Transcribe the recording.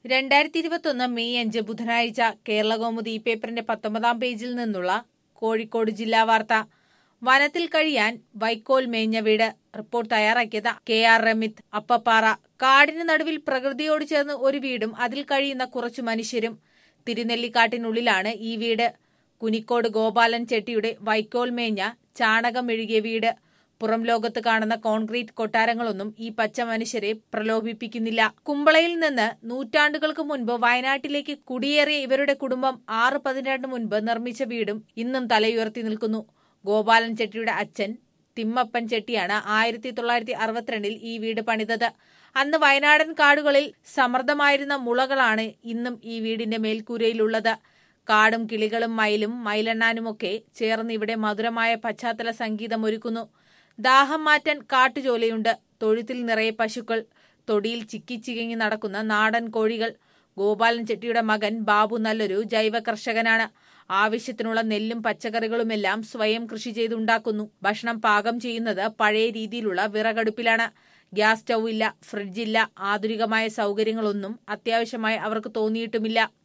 രണ്ടായിരത്തി ഇരുപത്തൊന്ന് മെയ് അഞ്ച് ബുധനാഴ്ച കേരളകൗമുദി ഈ പേപ്പറിന്റെ പത്തൊമ്പതാം പേജിൽ നിന്നുള്ള കോഴിക്കോട് ജില്ലാ വാർത്ത വനത്തിൽ കഴിയാൻ വൈക്കോൽ മേഞ്ഞ വീട് റിപ്പോർട്ട് തയ്യാറാക്കിയത് കെ ആർ രമിത് അപ്പപ്പാറ കാടിന് നടുവിൽ പ്രകൃതിയോട് ചേർന്ന് ഒരു വീടും അതിൽ കഴിയുന്ന കുറച്ചു മനുഷ്യരും തിരുനെല്ലിക്കാട്ടിനുള്ളിലാണ് ഈ വീട് കുനിക്കോട് ഗോപാലൻ ചെട്ടിയുടെ വൈക്കോൽ മേഞ്ഞ ചാണകം മെഴുകിയ വീട് പുറം ലോകത്ത് കാണുന്ന കോൺക്രീറ്റ് കൊട്ടാരങ്ങളൊന്നും ഈ പച്ച മനുഷ്യരെ പ്രലോഭിപ്പിക്കുന്നില്ല കുമ്പളയിൽ നിന്ന് നൂറ്റാണ്ടുകൾക്ക് മുൻപ് വയനാട്ടിലേക്ക് കുടിയേറിയ ഇവരുടെ കുടുംബം ആറ് പതിനെട്ട് മുൻപ് നിർമ്മിച്ച വീടും ഇന്നും തലയുയർത്തി നിൽക്കുന്നു ഗോപാലൻ ചെട്ടിയുടെ അച്ഛൻ തിമ്മപ്പൻ ചെട്ടിയാണ് ആയിരത്തി തൊള്ളായിരത്തി അറുപത്തിരണ്ടിൽ ഈ വീട് പണിതത് അന്ന് വയനാടൻ കാടുകളിൽ സമൃദ്ധമായിരുന്ന മുളകളാണ് ഇന്നും ഈ വീടിന്റെ മേൽക്കൂരയിലുള്ളത് കാടും കിളികളും മയിലും മയിലെണ്ണാനുമൊക്കെ ചേർന്ന് ഇവിടെ മധുരമായ പശ്ചാത്തല സംഗീതം ഒരുക്കുന്നു ദാഹം മാറ്റാൻ കാട്ടുജോലയുണ്ട് തൊഴുത്തിൽ നിറയെ പശുക്കൾ തൊടിയിൽ ചിക്കിച്ചികങ്ങി നടക്കുന്ന നാടൻ കോഴികൾ ഗോപാലൻ ചെട്ടിയുടെ മകൻ ബാബു നല്ലൊരു ജൈവ കർഷകനാണ് ആവശ്യത്തിനുള്ള നെല്ലും പച്ചക്കറികളുമെല്ലാം സ്വയം കൃഷി ചെയ്തുണ്ടാക്കുന്നു ഭക്ഷണം പാകം ചെയ്യുന്നത് പഴയ രീതിയിലുള്ള വിറകടുപ്പിലാണ് ഗ്യാസ് സ്റ്റൗ ഇല്ല ഫ്രിഡ്ജില്ല ആധുനികമായ സൗകര്യങ്ങളൊന്നും അത്യാവശ്യമായി അവർക്ക് തോന്നിയിട്ടുമില്ല